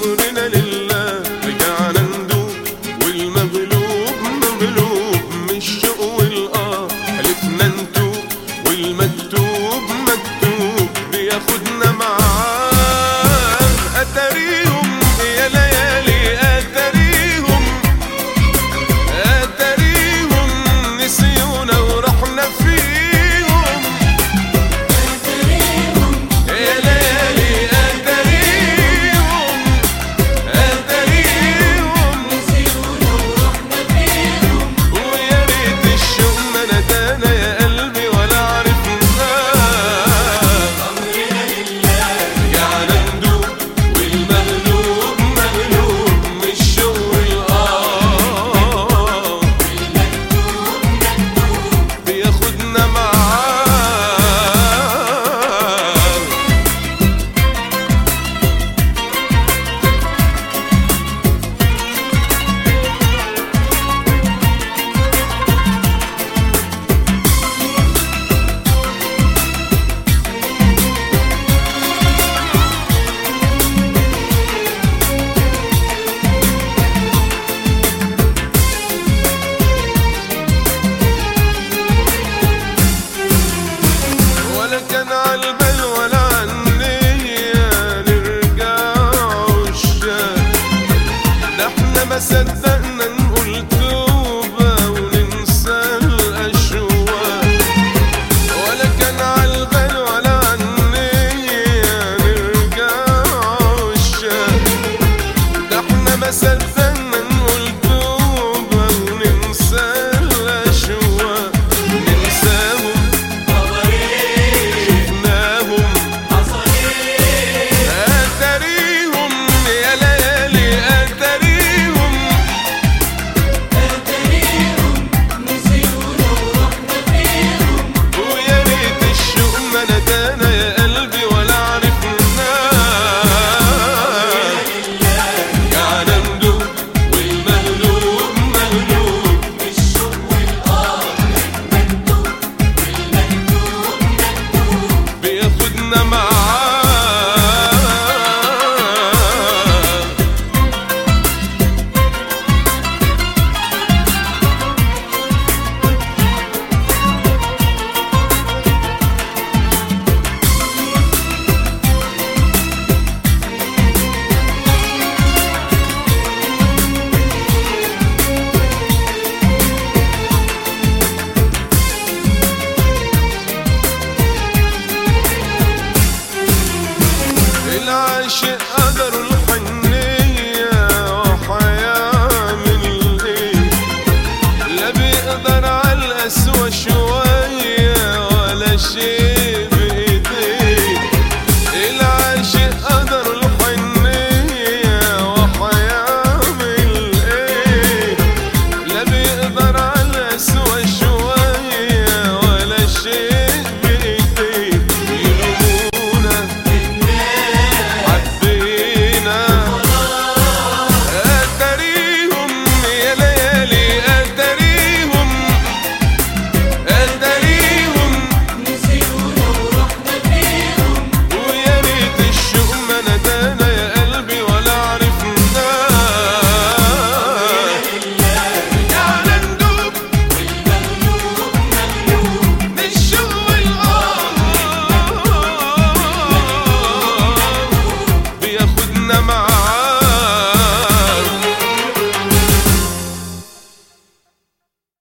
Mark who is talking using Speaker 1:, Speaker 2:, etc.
Speaker 1: أمرنا لله رجعنا ندوب والمغلوب مغلوب من الشوق والآه حلفنا نتوب والمكتوب مكتوب بياخدنا معاه أتاريهم يا ليالي أتاريهم أتاريهم نسيونا ورحنا فيهم يا ليالي أتاريهم أتاريهم ويا ريت الشوق ما ندانا يا قلبي ولا عرفناه رجعنا ندوب والمغلوب مغلوب من الشوق والآه بياخدنا معاه ولا كان عالبال ولا عنيا نرجع عشاق ده احنا ما صدقنا نقول توبة وننسى الأشواق ولا كان عالبال ولا عنيا نرجع عشاق ده احنا ما صدقنا نقول توبة وننسى الأشواق ننساهم شفناهم أتاريهم يا ليالي أتاريهم ويا ريت الشوق ما ندانا يا قلبي ولا عرفناه رجعنا ندوب والمغلوب مغلوب بياخدنا معاه العاشق قدر